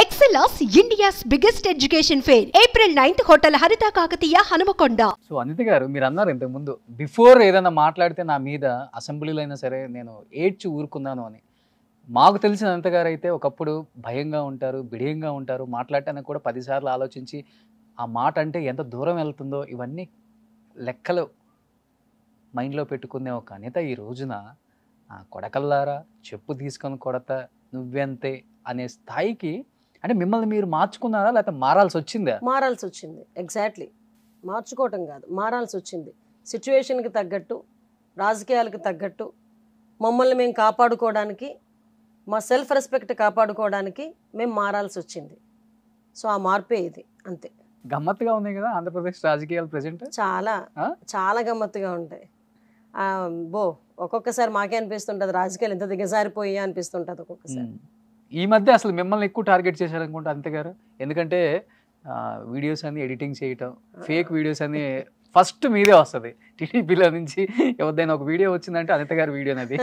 ఎక్సెలాస్ India's biggest education fair April ninth hotel Haritha Kakatiya Hanumakonda so Anitha గారు మీరు అన్నారు ఇంతకు ముందు బిఫోర్ ఏదైనా మాట్లాడితే నా మీద అసెంబ్లీలో అయినా సరే నేను ఏడ్చి ఊరుకున్నాను అని మాకు తెలిసిన అనిత గారు అయితే ఒకప్పుడు భయంగా ఉంటారు బిడియంగా ఉంటారు మాట్లాడటానికి కూడా పదిసార్లు ఆలోచించి ఆ మాట అంటే ఎంత దూరం వెళ్తుందో ఇవన్నీ లెక్కలు మైండ్లో పెట్టుకునే ఒక అనిత ఈ రోజున ఆ కొడకల్లారా చెప్పు తీసుకొని కొడత నువ్వెంతే అనే స్థాయికి అంటే మిమ్మల్ని మీరు మార్చుకున్నారా లేకపోతే మారాల్సి వచ్చిందా మారాల్సి వచ్చింది ఎగ్జాక్ట్లీ మార్చుకోవటం కాదు మారాల్సి వచ్చింది సిచ్యువేషన్కి తగ్గట్టు రాజకీయాలకు తగ్గట్టు మమ్మల్ని మేము కాపాడుకోవడానికి మా సెల్ఫ్ రెస్పెక్ట్ కాపాడుకోవడానికి మేము మారాల్సి వచ్చింది సో ఆ మార్పే ఇది అంతే గమ్మత్తుగా ఉన్నాయి కదా ఆంధ్రప్రదేశ్ రాజకీయాలు ప్రజెంట్ చాలా ఆ? చాలా గమ్మత్తుగా ఉంటాయి ఆ, బో ఒక్కొక్కసారి మాకే అనిపిస్తుంటుంది రాజకీయాలు ఎంత దిగజారిపోయి అనిపిస్తుంటుంది ఒక్కొక్కసారి ఈ మధ్య అసలు మిమ్మల్ని ఎక్కువ టార్గెట్ చేశారనుకుంటా అంతే గారు ఎందుకంటే వీడియోస్ అన్ని ఎడిటింగ్ చేయటం ఫేక్ వీడియోస్ అన్ని ఫస్ట్ మీదే వస్తుంది టీడీపీలో నుంచి ఎవరిదైనా ఒక వీడియో వచ్చిందంటే అనిత గారి వీడియో అది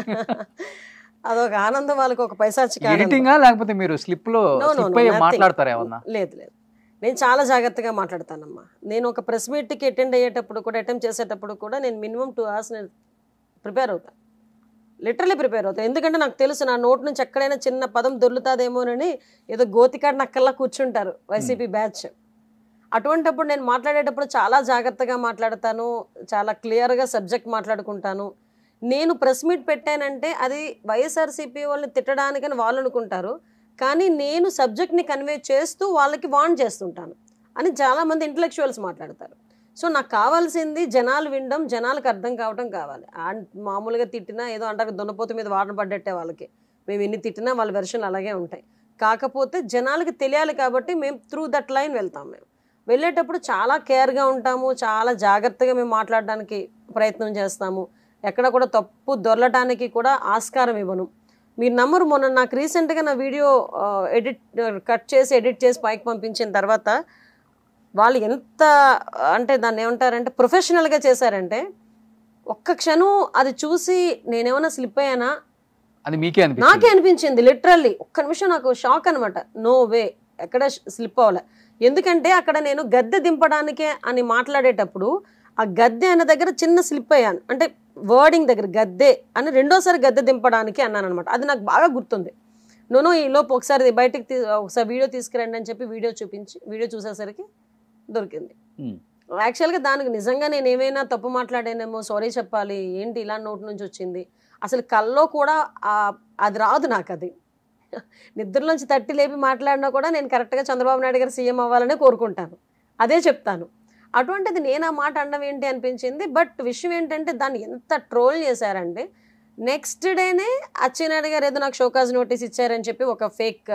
అదొక ఆనందం వాళ్ళకి ఒక పైసాచిక ఆనందం. ఎడిటింగా లేకపోతే మీరు స్లిప్ లో No, no, స్లిప్ no, అయ్యి nothing. మాట్లాడతారా ఏమన్నా లేదు లేదు నేను చాలా జాగ్రత్తగా మాట్లాడతానమ్మా నేను ఒక ప్రెస్ మీట్కి అటెండ్ అయ్యేటప్పుడు కూడా అటెంప్ట్ చేసేటప్పుడు కూడా నేను మినిమం టూ అవర్స్ నేను ప్రిపేర్ అవుతాను లిటరలీ ప్రిపేర్ అవుతాను ఎందుకంటే నాకు తెలుసు నా నోట్ నుంచి ఎక్కడైనా చిన్న పదం దొర్లుతాదేమోనని ఏదో గోతికాడ నక్కల్లా కూర్చుంటారు వైసీపీ బ్యాచ్ అటువంటప్పుడు నేను మాట్లాడేటప్పుడు చాలా జాగ్రత్తగా మాట్లాడతాను చాలా క్లియర్గా సబ్జెక్ట్ మాట్లాడుకుంటాను నేను ప్రెస్ మీట్ పెట్టానంటే అది వైఎస్ఆర్సీపీ వాళ్ళని తిట్టడానికని వాళ్ళు అనుకుంటారు కానీ నేను సబ్జెక్ట్ని కన్వే చేస్తూ వాళ్ళకి వార్న్ చేస్తుంటాను అని చాలామంది ఇంటలెక్చువల్స్ మాట్లాడతారు సో నాకు కావాల్సింది జనాలు వినడం జనాలకు అర్థం కావడం కావాలి ఆ- మామూలుగా తిట్టినా ఏదో అంటారు దున్నపోతు మీద వాటర్ పడ్డట్టే వాళ్ళకి మేము ఎన్ని తిట్టినా వాళ్ళ వెర్షన్లు అలాగే ఉంటాయి కాకపోతే జనాలకి తెలియాలి కాబట్టి మేము త్రూ దట్ లైన్ వెళ్తాం మేము వెళ్ళేటప్పుడు చాలా కేర్గా ఉంటాము చాలా జాగ్రత్తగా మేము మాట్లాడడానికి ప్రయత్నం చేస్తాము ఎక్కడ కూడా తప్పు దొరలటానికి కూడా ఆస్కారం ఇవ్వను మీరు నమ్మరు మొన్న నాకు రీసెంట్గా నా వీడియో ఎడిట్ కట్ చేసి ఎడిట్ చేసి పైకి పంపించిన తర్వాత వాళ్ళు ఎంత అంటే దాన్ని ఏమంటారంటే ప్రొఫెషనల్గా చేశారంటే ఒక్క క్షణం అది చూసి నేనేమైనా స్లిప్ అయ్యానా అది మీకే నాకే అనిపించింది అనిపించింది లిటరల్లీ ఒక్క నిమిషం నాకు షాక్ అనమాట నో వే ఎక్కడ స్లిప్ అవ్వలే ఎందుకంటే అక్కడ నేను గద్దె దింపడానికే అని మాట్లాడేటప్పుడు ఆ గద్దె అనే దగ్గర చిన్న స్లిప్ అయ్యాను అంటే వర్డింగ్ దగ్గర గద్దె అని రెండోసారి గద్దె దింపడానికి అన్నాను అనమాట అది నాకు బాగా గుర్తుంది నూనో ఈ లోపు ఒకసారి బయటికి తీ- ఒకసారి వీడియో తీసుకురండి అని చెప్పి వీడియో చూపించి వీడియో చూసేసరికి దొరికింది Hmm. యాక్చువల్గా దానికి నిజంగా నేను ఏమైనా తప్పు మాట్లాడానేమో సారీ చెప్పాలి ఏంటి ఇలా నోటి నుంచి వచ్చింది అసలు కల్లో కూడా ఆ- అది రాదు నాకు అది నిద్రలోంచి తట్టి లేపి మాట్లాడినా కూడా నేను కరెక్ట్గా చంద్రబాబు నాయుడు గారు సీఎం అవ్వాలనే కోరుకుంటాను అదే చెప్తాను అటువంటిది నేను ఆ మాట అనడం ఏంటి అనిపించింది బట్ విషయం ఏంటంటే దాన్ని ఎంత ట్రోల్ చేశారంటే నెక్స్ట్ డేనే అచ్చెన్నాయుడు గారు ఏదో నాకు షోకాజ్ నోటీస్ ఇచ్చారని చెప్పి ఒక ఫేక్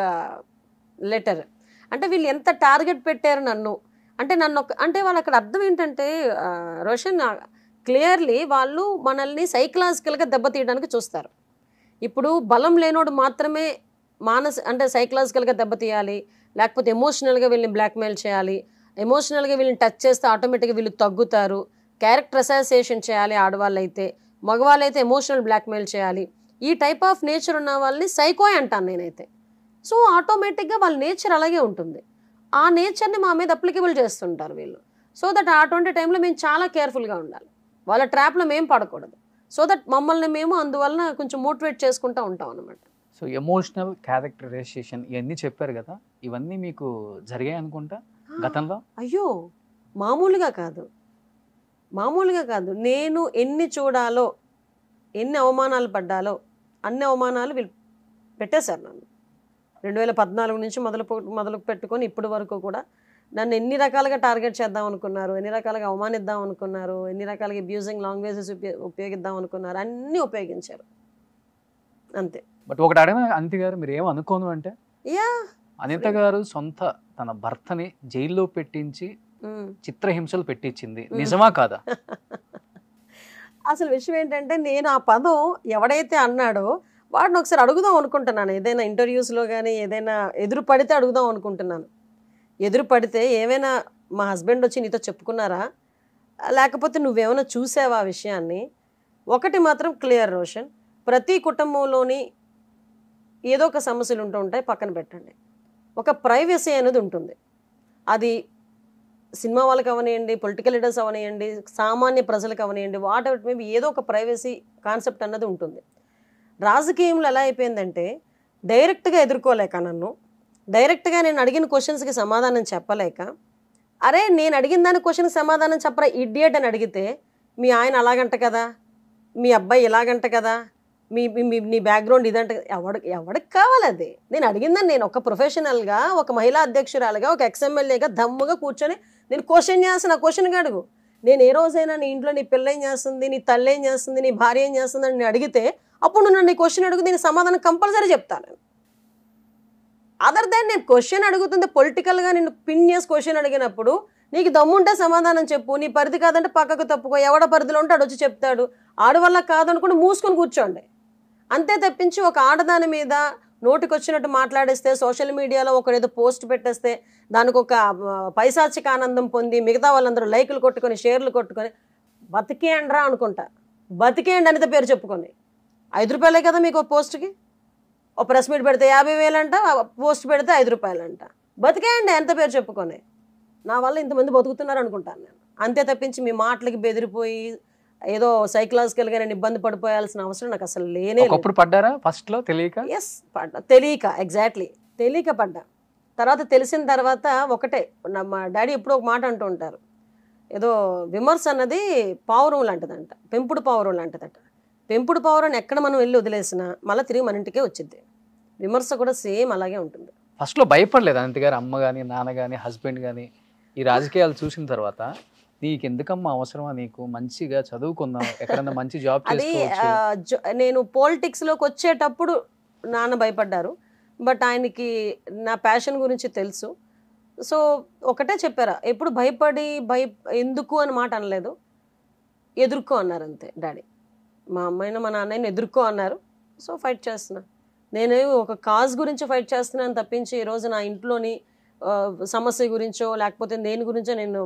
లెటర్ అంటే వీళ్ళు ఎంత టార్గెట్ పెట్టారు నన్ను అంటే నన్ను ఒక అంటే వాళ్ళు అక్కడ అర్థం ఏంటంటే ఆ, రోషన్ క్లియర్లీ వాళ్ళు మనల్ని సైకలాజికల్గా దెబ్బతీయడానికి చూస్తారు ఇప్పుడు బలం లేనోడు మాత్రమే మానస అంటే సైకలాజికల్గా దెబ్బతీయాలి లేకపోతే ఎమోషనల్గా వీళ్ళని బ్లాక్మెయిల్ చేయాలి ఎమోషనల్గా వీళ్ళని టచ్ చేస్తే ఆటోమేటిక్గా వీళ్ళు తగ్గుతారు క్యారెక్టర్ అసోసియేషన్ చేయాలి ఆడవాళ్ళు అయితే మగవాళ్ళు అయితే ఎమోషనల్ బ్లాక్మెయిల్ చేయాలి ఈ టైప్ ఆఫ్ నేచర్ ఉన్న వాళ్ళని సైకోయ్ అంటాను నేనైతే సో ఆటోమేటిక్గా వాళ్ళ నేచర్ అలాగే ఉంటుంది ఆ నేచర్ని మా మీద అప్లికబుల్ చేస్తుంటారు వీళ్ళు సో దట్ అటువంటి టైంలో మేము చాలా కేర్ఫుల్గా ఉండాలి వాళ్ళ ట్రాప్లో మేము పడకూడదు సో దట్ మమ్మల్ని మేము అందువలన కొంచెం మోటివేట్ చేసుకుంటూ ఉంటాం అనమాట సో ఎమోషనల్ క్యారెక్టరైజేషన్ ఇవన్నీ చెప్పారు కదా ఇవన్నీ మీకు జరిగాయి అనుకుంటా గతంలో అయ్యో మామూలుగా కాదు మామూలుగా కాదు నేను ఎన్ని చూడాలో ఎన్ని అవమానాలు పడ్డాలో అన్ని అవమానాలు వీళ్ళు పెట్టేశారు నన్ను రెండు వేల పద్నాలుగు నుంచి మొదలు పొ- మొదలు పెట్టుకొని ఇప్పటి వరకు కూడా నన్ను ఎన్ని రకాలుగా టార్గెట్ చేద్దాం అనుకున్నారు ఎన్ని రకాలుగా అవమానిద్దాం అనుకున్నారు ఎన్ని రకాలుగా అబ్యూజింగ్ లాంగ్వేజెస్ ఉపయోగిద్దాం అనుకున్నారు అన్నీ ఉపయోగించారు అంతే బట్ ఒకటి అడిగిన అనిత గారు మీరు ఏం అనుకోను అంటే యా అనిత గారు సొంత తన భర్తని జైల్లో పెట్టించి ఉమ్. చిత్రహింసలు పెట్టించింది మ్మ్. నిజమా కాదా అసలు విషయం ఏంటంటే నేను ఆ పదం ఎవడైతే అన్నాడో వాడిని ఒకసారి అడుగుదాం అనుకుంటున్నాను ఏదైనా ఇంటర్వ్యూస్లో కానీ ఏదైనా ఎదురు పడితే అడుగుదాం అనుకుంటున్నాను ఎదురు పడితే ఏమైనా మా హస్బెండ్ వచ్చి నీతో చెప్పుకున్నారా లేకపోతే నువ్వేమైనా చూసావా ఆ విషయాన్ని ఒకటి మాత్రం క్లియర్ రోషన్ ప్రతి కుటుంబంలోని ఏదో ఒక సమస్యలు ఉంటూ ఉంటాయి పక్కన పెట్టండి ఒక ప్రైవసీ అనేది ఉంటుంది అది సినిమా వాళ్ళకి అవనియండి పొలిటికల్ లీడర్స్ అవనియండి సామాన్య ప్రజలకు అవనియండి వాట్ ఎవర్ మేబీ ఏదో ఒక ప్రైవసీ కాన్సెప్ట్ అన్నది ఉంటుంది రాజకీయంలో ఎలా అయిపోయిందంటే డైరెక్ట్గా ఎదుర్కోలేక నన్ను డైరెక్ట్గా నేను అడిగిన క్వశ్చన్స్కి సమాధానం చెప్పలేక అరే నేను అడిగిన దాని క్వశ్చన్కి సమాధానం చెప్పరా ఇడియట్ అని అడిగితే మీ ఆయన అలాగంట కదా మీ అబ్బాయి ఇలాగంట కదా మీ మీ- మీ నీ బ్యాక్గ్రౌండ్ ఇదంట ఎవడికి ఎవడికి కావాలి అది నేను అడిగిందని నేను ఒక ప్రొఫెషనల్గా ఒక మహిళా అధ్యక్షురాలుగా ఒక ఎక్స్ఎమ్మెల్యేగా దమ్ముగా కూర్చొని నేను క్వశ్చన్ చేస్తాను ఆ క్వశ్చన్ అడుగు నేను ఏ రోజైనా నీ ఇంట్లో నీ పిల్ల ఏం చేస్తుంది నీ తల్లి ఏం చేస్తుంది నీ భార్య ఏం చేస్తుంది అని నేను అడిగితే అప్పుడు నువ్వు నన్ను ఈ క్వశ్చన్ అడుగు దీని సమాధానం కంపల్సరీ చెప్తాను అదర్ దాన్ నేను క్వశ్చన్ అడుగుతుంది పొలిటికల్గా నేను పిన్ చేసి క్వశ్చన్ అడిగినప్పుడు నీకు దమ్ముంటే సమాధానం చెప్పు నీ పరిధి కాదంటే పక్కకు తప్పుకో ఎవడ పరిధిలో ఉంటే ఆడు వచ్చి చెప్తాడు ఆడు వల్ల కాదనుకుని మూసుకొని కూర్చోండి అంతే తప్పించి ఒక ఆడదాని మీద నోటికి వచ్చినట్టు మాట్లాడేస్తే సోషల్ మీడియాలో ఒకడు ఏదో పోస్ట్ పెట్టేస్తే దానికి ఒక ఆ, పైశాచిక ఆనందం పొంది మిగతా వాళ్ళందరూ లైకులు కొట్టుకొని షేర్లు కొట్టుకొని బతికేయండ్రా అనుకుంటా బతికేయండి అనిత పేరు చెప్పుకొని ఐదు రూపాయలే కదా మీకు ఒక పోస్ట్కి ఒక ప్రెస్ మీట్ పెడితే యాభై వేలంట పోస్ట్ పెడితే ఐదు రూపాయలంట బతికేయండి ఎంత పేరు చెప్పుకొని నా వల్ల ఇంతమంది బతుకుతున్నారు అనుకుంటాను నేను అంతే తప్పించి మీ మాటలకి బెదిరిపోయి ఏదో సైకలాజికల్గా నేను ఇబ్బంది పడిపోయాల్సిన అవసరం నాకు అసలు లేనే లేదు ఒకప్పుడు పడ్డారా ఫస్ట్ లో తెలియక ఎస్ పడ్డా తెలియక ఎగ్జాక్ట్లీ తెలియక పడ్డా తర్వాత తెలిసిన తర్వాత ఒకటే నా మా డాడీ ఎప్పుడో ఒక మాట అంటూ ఉంటారు ఏదో విమర్శ అన్నది పావురం లాంటిదంట పెంపుడు పావురం లాంటిదట పెంపుడు పావురం ఎక్కడ మనం వెళ్ళి వదిలేసినా మళ్ళీ తిరిగి మన ఇంటికే వచ్చింది విమర్శ కూడా సేమ్ అలాగే ఉంటుంది ఫస్ట్ లో భయపడలేదు అనంత గారు అమ్మ కానీ నాన్న కానీ హస్బెండ్ కానీ ఈ రాజకీయాలు చూసిన తర్వాత నీకు ఎందుకమ్మా అవసరమా నీకు మంచిగా చదువుకుందాం ఎక్కడన్నా మంచి జాబ్ అది చేసుకోవచ్చు ఆ, జో- నేను పాలిటిక్స్లోకి వచ్చేటప్పుడు నాన్న భయపడ్డారు బట్ ఆయనకి నా ప్యాషన్ గురించి తెలుసు సో ఒకటే చెప్పారా ఎప్పుడు భయపడి భయ ఎందుకు అని మాట అనలేదు ఎదుర్కో అన్నారు అంతే డాడీ మా అమ్మాయిని మా నాన్నని ఎదుర్కో అన్నారు సో ఫైట్ చేస్తున్నా నేను ఒక కాజ్ గురించి ఫైట్ చేస్తున్నాను తప్పించి ఈరోజు నా ఇంట్లోని ఆ, సమస్య గురించో లేకపోతే దేని గురించో నేను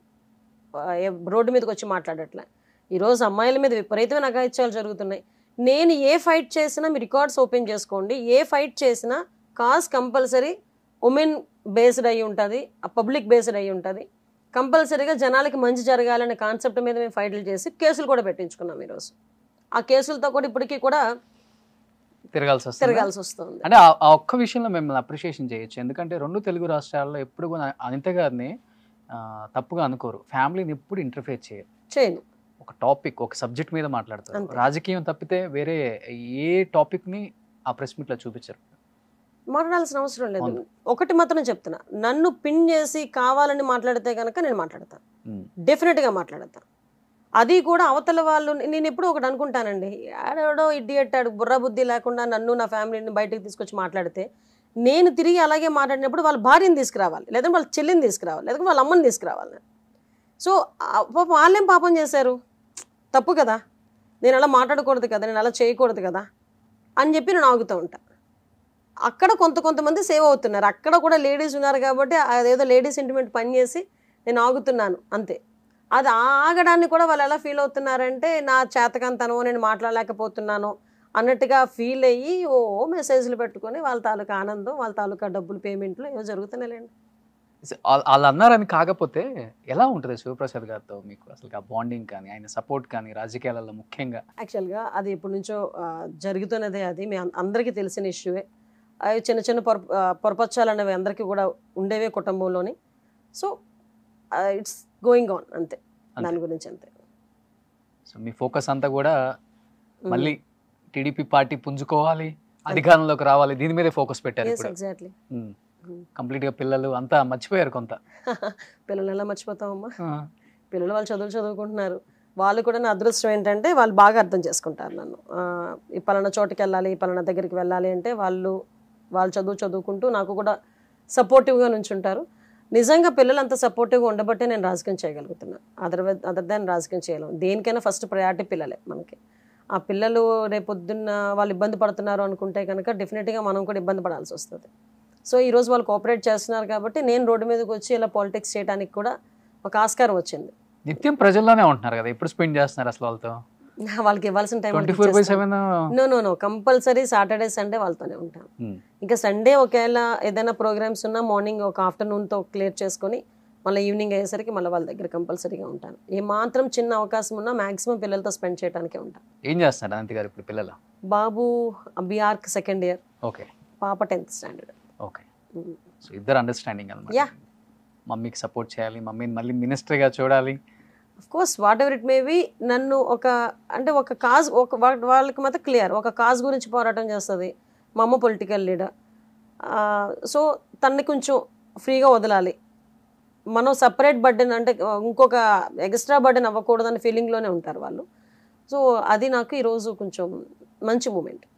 ఆ, ఏ- రోడ్డు మీదకి వచ్చి మాట్లాడట్లే ఈరోజు అమ్మాయిల మీద విపరీతమైన అఘాయిత్యాలు జరుగుతున్నాయి నేను ఏ ఫైట్ చేసినా మీ రికార్డ్స్ ఓపెన్ చేసుకోండి ఏ ఫైట్ చేసినా కాజ్ కంపల్సరీ ఉమెన్ బేస్డ్ అయి ఉంటుంది పబ్లిక్ బేస్డ్ అయి ఉంటుంది కంపల్సరీగా జనాలకి మంచి జరగాలనే కాన్సెప్ట్ మీద మేము ఫైట్లు చేసి కేసులు కూడా పెట్టించుకున్నాం ఈరోజు ఆ కేసులతో కూడా ఇప్పటికీ కూడా తిరగాల్సి వస్తుంది తిరగాల్సి వస్తుంది అంటే ఆ- ఆ ఒక్క విషయంలో మిమ్మల్ని అప్రిషియేషన్ చేయొచ్చు ఎందుకంటే రెండు తెలుగు రాష్ట్రాల్లో ఎప్పుడు కూడా అనిత గారిని ఆ, తప్పుగా అనుకోరు ఫ్యామిలీని ఎప్పుడు ఇంటర్ఫేర్ చేయరు చేయను ఒక టాపిక్ ఒక సబ్జెక్ట్ మీద మాట్లాడతారు అంతే. రాజకీయం తప్పితే వేరే ఏ టాపిక్ ని ఆ ప్రెస్ మీట్ లో చూపించరు మాట్లాడాల్సిన అవసరం లేదు అవును. ఒకటి మాత్రం చెప్తున్నా నన్ను పిన్ చేసి కావాలని మాట్లాడితే కనుక నేను మాట్లాడతాను ఉమ్. డెఫినెట్గా మాట్లాడతా అది కూడా అవతల వాళ్ళు నేను ఎప్పుడు ఒకటి అనుకుంటానండి ఆడెవడో ఇడ్డియట్ ఆడు బుర్ర బుద్ధి లేకుండా నన్ను నా ఫ్యామిలీని బయటకు తీసుకొచ్చి మాట్లాడితే నేను తిరిగి అలాగే మాట్లాడినప్పుడు వాళ్ళ భార్యని తీసుకురావాలి లేదంటే వాళ్ళ చెల్లిని తీసుకురావాలి లేదంటే వాళ్ళ అమ్మని తీసుకురావాలి నేను సో ఆ పాపం వాళ్ళేం పాపం చేశారు తప్పు కదా నేను అలా మాట్లాడకూడదు కదా నేను అలా చేయకూడదు కదా అని చెప్పి నేను ఆగుతూ ఉంటా అక్కడ కొంత కొంతమంది సేవ్ అవుతున్నారు అక్కడ కూడా లేడీస్ ఉన్నారు కాబట్టి అదేదో లేడీస్ సెంటిమెంట్ పనిచేసి నేను ఆగుతున్నాను అంతే అది ఆగడాన్ని కూడా వాళ్ళు ఎలా ఫీల్ అవుతున్నారంటే నా చేతకంతనో నేను మాట్లాడలేకపోతున్నాను అన్నట్టుగా ఫీల్ అయ్యి ఓ మెసేజ్లు పెట్టుకొని వాళ్ళ తాలూకా ఆనందం వాళ్ళ తాలూకా డబ్బులు పేమెంట్లు ఏవో జరుగుతున్నాయిలేండి వా- వాళ్ళు అన్నారని కాకపోతే ఎలా ఉంటుంది శివప్రసాద్ గారితో మీకు అసలు ఆ బాండింగ్ కానీ ఆయన సపోర్ట్ కానీ రాజకీయాలలో ముఖ్యంగా యాక్చువల్గా అది ఎప్పటి నుంచో ఆ, జరుగుతున్నదే అది మీ అం- అందరికీ తెలిసిన ఇష్యూవే అవి చిన్న చిన్న పొర ఆ, పొరపచ్చాలు అనేవి అందరికీ కూడా ఉండేవే కుటుంబంలోని సో ఇట్స్ గోయింగ్ ఆన్ అంతే అంతే. దాని గురించి అంతే సో మీ ఫోకస్ అంతా కూడా మళ్ళీ టీడీపీ పార్టీ పుంజుకోవాలి అధికారంలోకి రావాలి దీని మీదే ఫోకస్ పెట్టారు ఎస్ ఇప్పుడు ఎగ్జాక్ట్లీ కంప్లీట్ గా పిల్లలు అంతా మర్చిపోయారు కొంత పిల్లలు ఎలా మర్చిపోతామమ్మా పిల్లలు వాళ్ళు చదువులు చదువుకుంటున్నారు వాళ్ళు కూడా నా అదృష్టం ఏంటంటే వాళ్ళు బాగా అర్థం చేసుకుంటారు నన్ను ఆ, ఈ పలానా చోటుకి వెళ్ళాలి ఈ పలానా దగ్గరికి వెళ్ళాలి అంటే వాళ్ళు వాళ్ళు చదువు చదువుకుంటూ నాకు కూడా సపోర్టివ్గా నుంచుంటారు నిజంగా పిల్లలు అంత సపోర్టివ్గా ఉండబట్టే నేను రాజకీయం చేయగలుగుతున్నాను అదర్వైజ్ అదర్ దాన్ రాజకీయం చేయలేము దేనికైనా ఫస్ట్ ప్రయారిటీ పిల్లలే మనకి ఆ పిల్లలు రేపొద్దున్న వాళ్ళు ఇబ్బంది పడుతున్నారు అనుకుంటే కనుక డెఫినెట్గా మనం కూడా ఇబ్బంది పడాల్సి వస్తుంది సో ఈరోజు వాళ్ళు కోఆపరేట్ చేస్తున్నారు కాబట్టి నేను రోడ్డు మీదకి వచ్చి ఇలా పాలిటిక్స్ చేయడానికి కూడా ఒక ఆస్కారం వచ్చింది నిత్యం ప్రజల్లోనే ఉంటున్నారు కదా ఎప్పుడు స్పెండ్ చేస్తున్నారు అసలు వాళ్ళతో వాళ్ళకి ఇవ్వాల్సిన time twenty four by seven no no no compulsory Saturday Sunday వాళ్ళతోనే ఉంటాను ఇంకా సండే ఒకవేళ ఏదైనా ప్రోగ్రామ్స్ ఉన్నా మార్నింగ్ ఒక ఆఫ్టర్నూన్తో క్లియర్ చేసుకొని మళ్ళీ ఈవినింగ్ అయ్యేసరికి మళ్ళీ వాళ్ళ దగ్గర కంపల్సరీగా ఉంటాను ఏ మాత్రం చిన్న అవకాశం ఉన్నా మాక్సిమం పిల్లలతో స్పెండ్ చేయడానికే ఉంటాను ఏం చేస్తున్నారు అనంతి గారు ఇప్పుడు పిల్లలు బాబు బీఆర్క్ సెకండ్ ఇయర్ ఓకే పాప టెన్త్ స్టాండర్డ్ ఓకే సో ఇద్దరు అండర్స్టాండింగ్ అనమాట Yeah. మమ్మీకి సపోర్ట్ చేయాలి మమ్మీని మళ్ళీ మినిస్టర్గా చూడాలి of course whatever it may be నన్ను ఒక అంటే ఒక కాజ్ ఒక వా- వాళ్ళకి మాత్రం క్లియర్ ఒక కాజ్ గురించి పోరాటం చేస్తుంది మా అమ్మ పొలిటికల్ లీడర్ సో తన్ని కొంచెం ఫ్రీగా వదలాలి మనం సపరేట్ బర్డెన్ అంటే ఇంకొక ఎక్స్ట్రా బర్డెన్ అవ్వకూడదనే ఫీలింగ్లోనే ఉంటారు వాళ్ళు సో అది నాకు ఈరోజు కొంచెం మంచి మూమెంట్